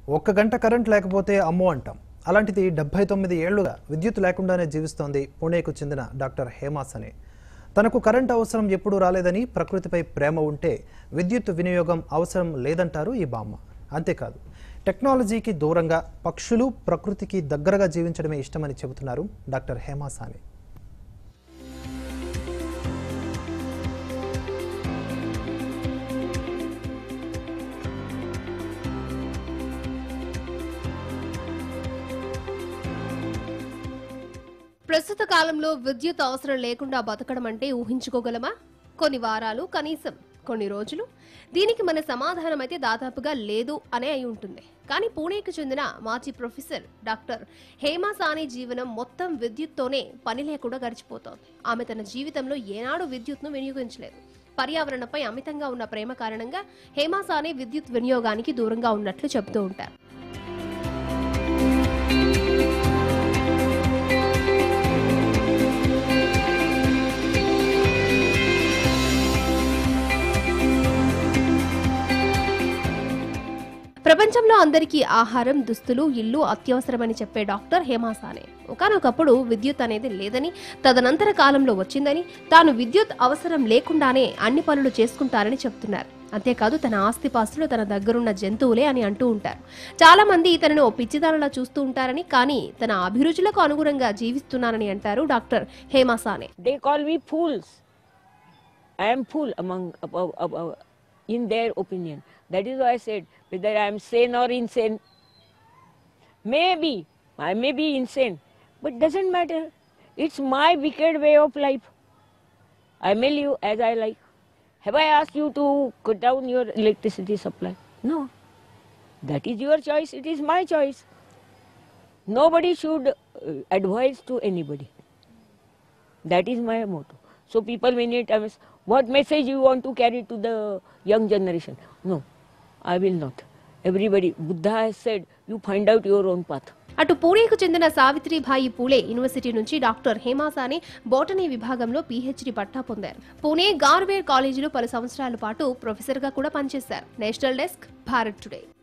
ఒక్క గంట కరెంట్ లేకపోతే అమ్మో అంటాం అలాంటిది డెబ్బై తొమ్మిది ఏళ్లుగా విద్యుత్ లేకుండానే జీవిస్తోంది పుణేకు చెందిన డాక్టర్ హేమాస్ అని తనకు కరెంట్ అవసరం ఎప్పుడూ రాలేదని ప్రకృతిపై ప్రేమ ఉంటే విద్యుత్ వినియోగం అవసరం లేదంటారు ఈ బామ్మ అంతేకాదు టెక్నాలజీకి దూరంగా పక్షులు ప్రకృతికి దగ్గరగా జీవించడమే ఇష్టమని చెబుతున్నారు డాక్టర్ హేమాసాని ప్రస్తుత కాలంలో విద్యుత్ అవసరం లేకుండా బతకడం అంటే ఊహించుకోగలమా కొన్ని వారాలు కనీసం కొన్ని రోజులు దీనికి మన సమాధానం అయితే దాదాపుగా లేదు అనే అయి ఉంటుంది కానీ పూణేకి చెందిన మాజీ ప్రొఫెసర్ డాక్టర్ హేమా సాని జీవనం మొత్తం విద్యుత్తోనే పని లేకుండా గడిచిపోతోంది ఆమె తన జీవితంలో ఏనాడు విద్యుత్ను వినియోగించలేదు పర్యావరణంపై అమితంగా ఉన్న ప్రేమ కారణంగా హేమా సాని విద్యుత్ వినియోగానికి దూరంగా ఉన్నట్లు చెబుతూ ఉంటారు ప్రపంచంలో అందరికీ ఆహారం దుస్తులు ఇల్లు అత్యవసరమని చెప్పే డాక్టర్ హేమాసానే ఒకనొకప్పుడు విద్యుత్ అనేది లేదని తదనంతర కాలంలో వచ్చిందని తాను విద్యుత్ అవసరం లేకుండానే అన్ని పనులు చేసుకుంటారని చెప్తున్నారు అంతేకాదు తన ఆస్తిపాస్తులు తన దగ్గరున్న జంతువులే అని అంటూ ఉంటారు చాలా మంది తనను ఓ పిచ్చిదానిలా చూస్తూ ఉంటారని కానీ తన అభిరుచులకు అనుగుణంగా జీవిస్తున్నానని అంటారు doctor Hemasane They call me fools. I am fool among above, above, in their opinion. That is why I said whether I am sane or insane. Maybe I may be insane, but doesn't matter. It's my wicked way of life. I may live as I like. Have I asked you to cut down your electricity supply? No. That is your choice. It is my choice. Nobody should uh, advise to anybody. That is my motto. So people many times, what message you want to carry to the young generation? No, I will not. Everybody, Buddha has said, you find out your own path. అటు పూణేకు చెందిన సావిత్రిబాయి పూలే university నుంచి doctor హేమాసాని botany విభాగంలో PhD పట్టా పొందారు పూణే గార్వేర్ కాలేజీలో పలు సంవత్సరాల పాటు ప్రొఫెసర్గా కూడా పనిచేశారు నేషనల్ డెస్క్ భారత్ టుడే